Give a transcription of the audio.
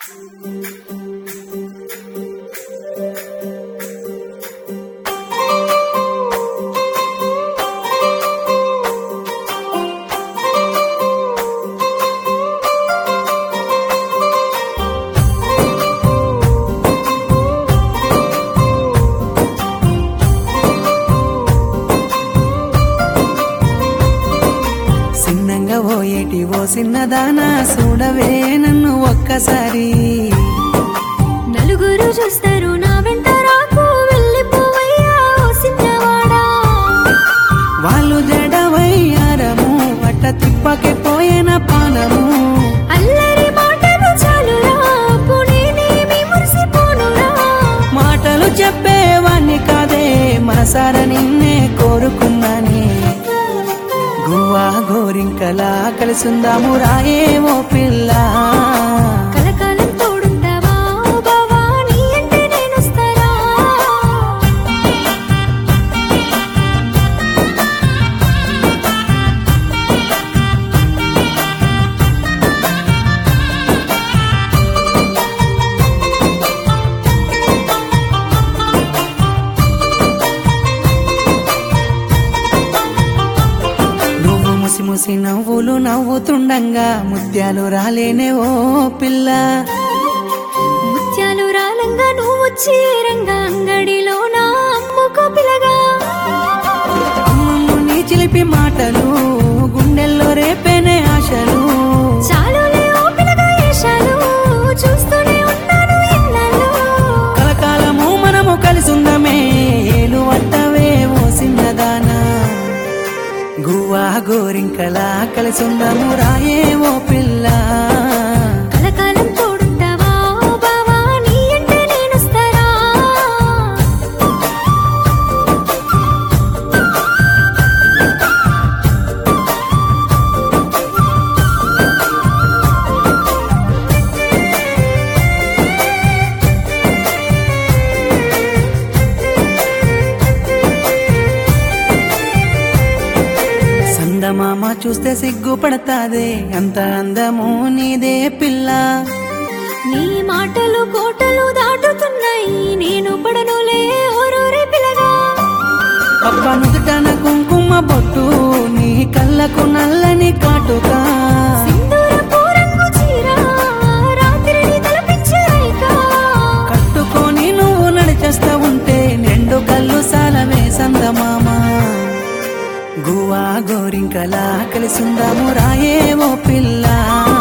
సిన్నంగా పోయేటి ఓ చిన్నదానా చూడవే నన్ను ఒక్కసారి నలుగురు చూస్తారు నా వెంట రాకు వెళ్ళిపోవయ్యా ఓ సిన్నవాడా వాళ్ళు జడవయ్యారము అట్ట తిప్పకి పోయిన పానము అల్లరి మాటలు చాలురా పునేనేమి మురిసిపోనురా మాటలు చెప్పేవాణ్ణి కాదే మనసార నిన్నే కోరుకున్నానే గువ్వా గోరింకలా కలిసుందాము రాయే ఓ పిల్ల కలకాలం తోడుంటావా ఓ బావా నీ అంటే నేనొస్తారా నువ్వు ముసి ముసి నవ్వులు నవ్వుతుండంగా ముత్యాలు రాలేనే ఓ పిల్ల ముత్యాలు రాలంగా నువ్వు వచ్చి రంగా అంగడిలో నా అమ్ముకో పిలగా అమ్మమ్మ నీ చిలిపి మాటలు గుండెల్లో రేపేనే ఆశలు చాలులే ఓ పిలగా ఏషాలు చూస్తూనే ఉన్నాను ఇన్నాళ్ళు కలకాలము మనము కలిసుందమే ఏలు వట్టవే ఓ చిన్నదానా గువ్వా గోరింకలా కలిసుందము రాయే ఓ పిల్ల కలకాలం తోడుంటావా ఓ బావా నీ అంటే నేనొస్తారా సందమామ చూస్తే సిగ్గుపడతాదే అంత అందము నీదే పిల్ల నీ మాటలు కోటలు దాటుతున్నాయి నేను పడనులే ఓరోరే పిలగా అబ్బ నుదుటన కుంకుమ బొట్టు నీ కళ్ళకు నల్లని కాటుకా సింధూరపు రంగు చీర రాత్రిని తలపించే రైక కట్టుకొని నువ్వు నడిచేస్తా ఉంటే నిండు కళ్ళు సాలవే సందమామ గువా గోరింకలా కలిసిందాము రాయే ఓ పిల్ల